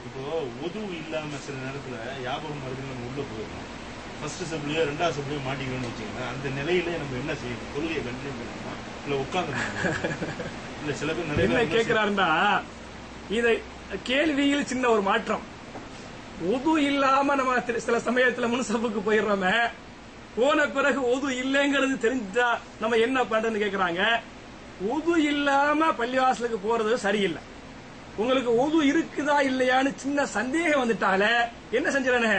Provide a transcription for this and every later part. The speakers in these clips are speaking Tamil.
இப்போ உதவு இல்லாம சில நேரத்துல ஞாபகம் மருந்து நம்ம உள்ள போயிடணும் ஃபர்ஸ்ட் சப்ளையோ ரெண்டாவது சப்ளையோ மாட்டிக்கணும்னு வச்சுக்கோங்க அந்த நிலையில நம்ம என்ன செய்யணும் தொழுகையை கண்டினியூ பண்ணணுமா இல்ல உட்காந்து இல்ல சில பேர் நிறைய என்ன பேர் என்ன கேட்கிறாருன்னா இதை கேள்வியில் சின்ன ஒரு மாற்றம் உது இல்லாம நம்ம தி- சில சமயத்துல முன்சப்புக்கு போயிடுறோமே போன பிறகு உது இல்லைங்கிறது தெரிஞ்சா நம்ம என்ன பண்றதுன்னு கேக்குறாங்க உது இல்லாம பள்ளிவாசலுக்கு போறது சரியில்லை உங்களுக்கு உது இருக்குதா இல்லையான்னு சின்ன சந்தேகம் வந்துட்டாலே என்ன செஞ்சிடனே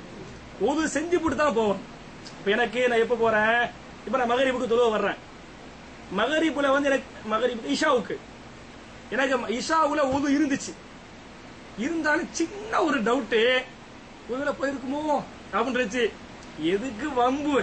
உது செஞ்சு போட்டு தான் போவோம் இப்ப எனக்கு நான் எப்ப போறேன் இப்ப நான் மகரிப்புக்கு தொழுவ வர்றேன் மகரிப்புல வந்து எனக்கு மகரிப் இஷாவுக்கு எனக்கு இஷாவுல உது இருந்துச்சு இருந்தாலும் சின்ன ஒரு டவுட்டு உதுல போயிருக்குமோ அப்படின்னுச்சு எதுக்கு வம்பு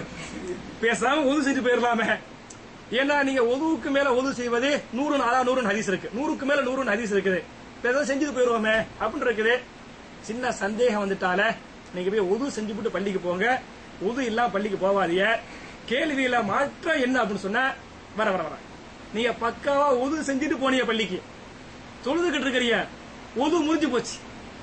பேசாம உது செஞ்சு போயிடலாமே ஏன்னா நீங்க உதுவுக்கு மேல உது செய்வது நூறு நாளா நூறு ஹதீஸ் இருக்கு நூறுக்கு மேல நூறு ஹதீஸ் இருக்குது பேசாம செஞ்சுட்டு போயிருவோமே அப்படின்னு இருக்குது சின்ன சந்தேகம் வந்துட்டால நீங்க போய் உது செஞ்சு போட்டு பள்ளிக்கு போங்க உது இல்லாம பள்ளிக்கு போவாதீங்க கேள்வியில மாற்றம் என்ன அப்படின்னு சொன்னா வர வர வர நீங்க பக்காவா உது செஞ்சுட்டு போனீங்க பள்ளிக்கு தொழுதுகிட்டு இருக்கிறீங்க உது முடிஞ்சு போச்சு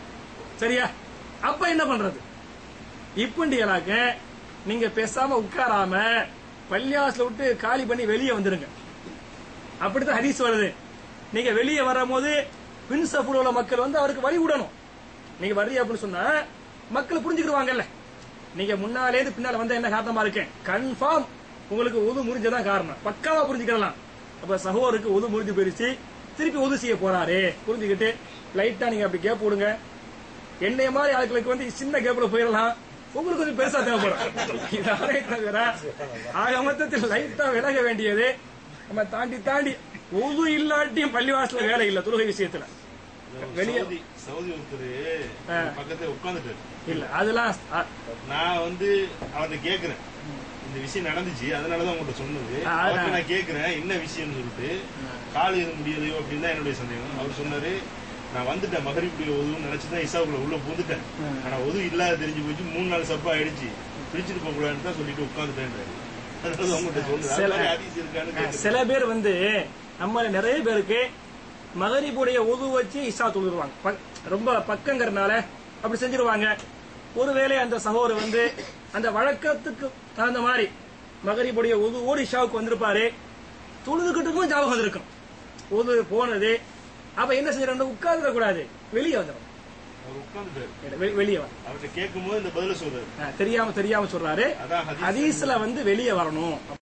சரியா அப்ப என்ன பண்றது இப்பண்டியலாக்க நீங்க பேசாம உட்காராம பள்ளியாசல விட்டு காலி பண்ணி வெளியே வந்துருங்க அப்படித்தான் ஹதீஸ் வருது நீங்க வெளியே வரும்போது பின் சஃபுல உள்ள மக்கள் வந்து அவருக்கு வழி விடணும் நீங்க வர்றீங்க அப்படின்னு சொன்னா மக்கள் புரிஞ்சுக்கிடுவாங்கல்ல நீங்க முன்னாலே இருந்து பின்னால வந்தா என்ன காரணமா இருக்கேன் கன்ஃபார்ம் உங்களுக்கு உது முறிஞ்சதான் காரணம் பக்காவா புரிஞ்சுக்கலாம் அப்ப சகோதருக்கு உது முறிஞ்சு போயிருச்சு திருப்பி உது செய்ய போறாரு புரிஞ்சுக்கிட்டு லைட்டா நீங்க அப்படி கேப் விடுங்க என்னைய மாதிரி ஆட்களுக்கு வந்து சின்ன கேப்ல போயிடலாம் உங்களுக்கு கொஞ்சம் பெருசா தேவைப்படும் இதானே தவிர ஆக மொத்தத்தில் லைட்டா விலக வேண்டியது நம்ம தாண்டி தாண்டி உது இல்லாட்டியும் பள்ளிவாசல வேலை இல்ல தொழுகை விஷயத்துல வெளியே சவுதி சவுதி ஒருத்தர் ஆ. பக்கத்துல உட்காந்துட்டாரு இல்ல அதெல்லாம் அ, நான் வந்து அவர்கிட்ட கேக்குறேன் இந்த விஷயம் நடந்துச்சு அதனாலதான் உங்கள்கிட்ட சொன்னது ஆ, ஆ. அவர்கிட்ட நான் கேக்குறேன் என்ன விஷயம்னு சொல்லிட்டு கால் எதுவும் முடியலையோ அப்படின்னு தான் என்னுடைய சந்தேகம் அவர் சொன்னாரு நான் வந்துட்டேன் மகரிப்புடைய உதவும் நினைச்சுதான் இசாவுக்குள்ள உள்ள புகுந்துட்டேன் ஆனா உதவு இல்லாத தெரிஞ்சு போச்சு மூணு நாள் சப்பா ஆயிடுச்சு பிடிச்சிட்டு போக கூடாதுன்னு தான் சொல்லிட்டு உட்காந்துட்டேன் அதனால உங்கள்கிட்ட சொல்றது அது சில- மாதிரி ஹதீஸ் இருக்கான்னு அ, கேக்குறேன். சில பேர் வந்து நம்ம நிறைய பேருக்கு மகரிபுடைய உது வச்சு இஷா தொழுதுருவாங்க ப- ரொம்ப பக்கங்கிறனால அப்படி செஞ்சிருவாங்க ஒருவேளை அந்த சகோதரர் வந்து அந்த வழக்கத்துக்கு தகுந்த மாதிரி மகரிபுடைய உது ஓடி இஷாவுக்கு வந்திருப்பாரு தொழுதுகிட்டுக்கும் ஞாபகம் இருக்கும் உது போனது அப்ப என்ன செய்யறோம் உட்கார்ந்துட கூடாது வெளியே வந்துடும் அவர் உட்காந்துட்டாரு வெ- வெளியே வர அவர்கிட்ட கேட்கும் போது இந்த பதில சொல்றாரு தெரியாம தெரியாம சொல்றாரு அதான் ஹதீஸ் ஹதீஸ்ல வந்து வெளியே வரணும்